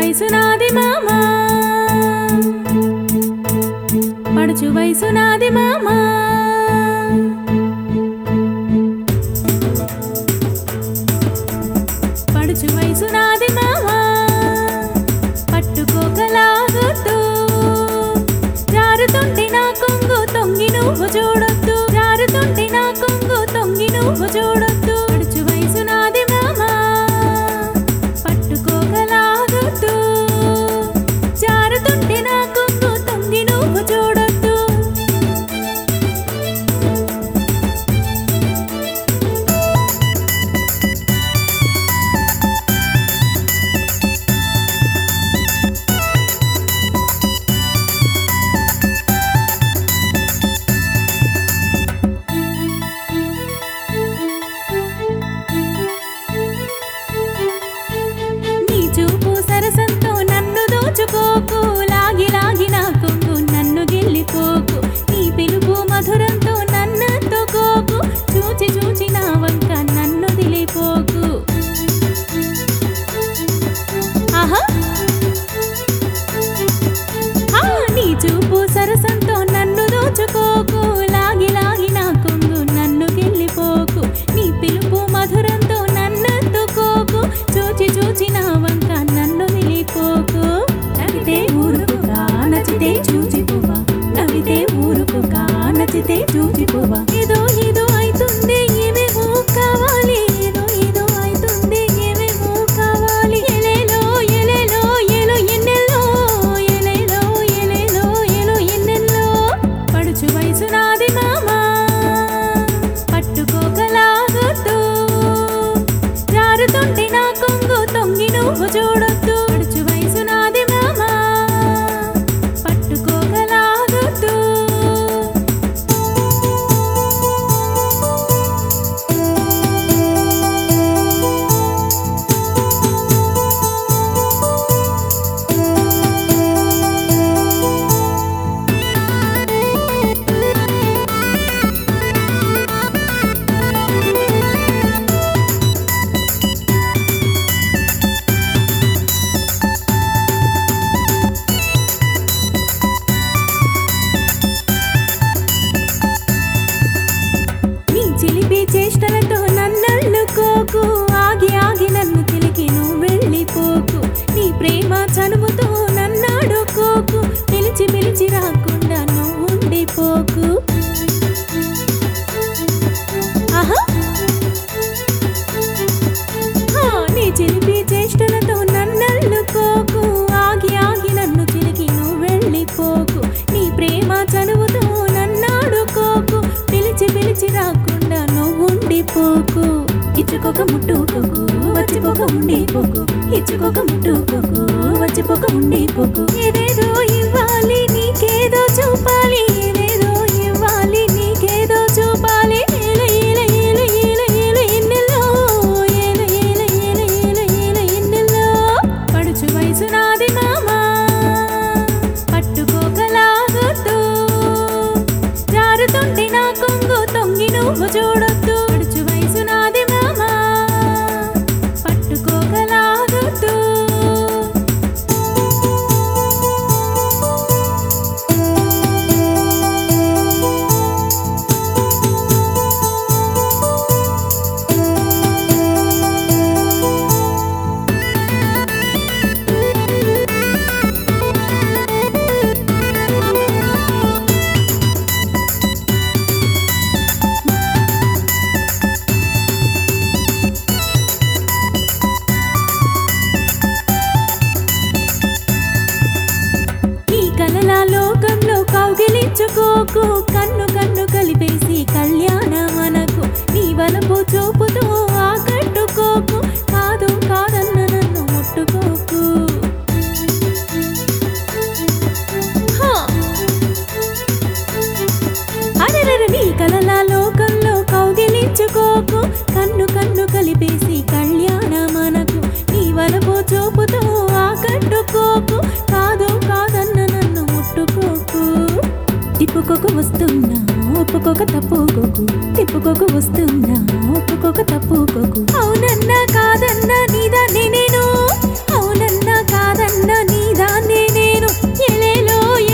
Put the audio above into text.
వయసు నాది మామా పడుచు వయసు నాది మామా పడుచు వయసు నాది మామా పట్టుకోకలాగొద్దు జారుతుంటే నా కొంగు తొంగి నువ్వు చూడొద్దు జారుతుంటే నా కొంగు తొంగి నువ్వు చూడొద్దు పడుచు వయసు నాది మామా పట్టుకోకలాగొద్దు జారుతుంటే నా కొంగు తొంగి నువ్వు చూడొద్దు నీ చూపు సరసంతో నన్ను దోచుకోకు లాగి లాగి నా కొంగు నన్ను గిల్లిపోకు నీ పిలుపు మధురంతో నన్ను తొకోకు చూచి చూచి నా వంక నన్ను దిలిపోకు ఆహా ఆ, నీ చూపు సరసంతో నన్ను దోచుకోకు లాగి లాగి నా కొంగు నన్ను గిల్లిపోకు నీ పిలుపు మధురంతో నన్ను తుకోకు చూచి చూచి నా వంక నన్ను నిలిపోకు నవ్వితే ఊరుకుగా నచ్చితే చూచిపోవా నవ్వితే ఊరుకుగా నచ్చితే చూచిపోవా ఏదో ఏదో అయితుంది ఏమేమో కావాలి ఏదో ఏదో అయితుంది ఏమేమో కావాలి ఎలేలో ఎలేలో ఎలో ఎన్నెల్లో ఎలేలో ఎలేలో ఎలో ఎన్నెల్లో పడుచు వయసు నాది మామా పట్టుకోకలాగొద్దు జారుతుంటే నా కొంగు తొంగి నువ్వు చూడొద్దు పడుచు వయసు నాది మామా పట్టుకోకలాగొద్దు నీ చిలిపి చేష్టలతో నన్నల్లుకోకు ఆగి ఆగి నన్ను తిలికి నువ్వు వెళ్ళిపోకు నీ ప్రేమ చనువుతో నన్నాడుకోకు పిలిచి పిలిచి రాకుండా నువ్వు ఉండిపోకు ఆహా ఆ, నీ చిలిపి చేష్టలతో నన్నల్లుకోకు ఆగి ఆగి నన్ను చిలికి నువ్వు వెళ్ళిపోకు నీ ప్రేమ చనువుతో నన్నాడుకోకు పిలిచి పిలిచి రాకుండా నువ్వు ఉండిపోకు ఇచ్చుకోక ముట్టుకోకు వచ్చిపోక ఉండిపోకు ఇచ్చుకోక ముట్టుకోకు వచ్చిపోక ఉండిపోకు ఏదేదో ఇవ్వాలి నీకేదో చూపాలి ఏదేదో ఇవ్వాలి నీకేదో చూపాలి ఏల ఏల ఏల ఏల ఏల ఎన్నెల్లో ఏల ఏల ఏల ఏల ఏల ఎన్నెల్లో పడుచు వయసు నాది మామా పట్టుకోకలాగొద్దు జారుతుంటే నా కొంగు తొంగి నువ్వు చూడొద్దు పడుచు వయసు నాది మామా పట్టుకోకలాగొద్దు ఈ కలల లోకంలో కౌగిలించుకోకు కన్ను కన్ను కలిపేసి కళ్యాణ మనకు నీ వలపు చూపుతో ఆకట్టుకోకు కాదు కాదన్న నన్ను ముట్టుకోకు హా! అరెరెరె నీ కలల లోకంలో కౌగిలించుకోకు కన్ను కన్ను కలిపేసి కళ్యాణ మనకు నీ వలపు చూపుతో ఆకట్టుకోకు కాదు కాదన్న నన్ను ముట్టుకోకు తిప్పుకోకు వస్తున్నా ఒప్పుకోక తప్పుకోకు తిప్పుకోకు వస్తున్నా ఒప్పుకోక తప్పుకోకు అవునన్నా కాదన్నా నీదాన్ని నేను అవును అవునన్నా కాదన్నా నీ దాన్నే నేను ఎలేలో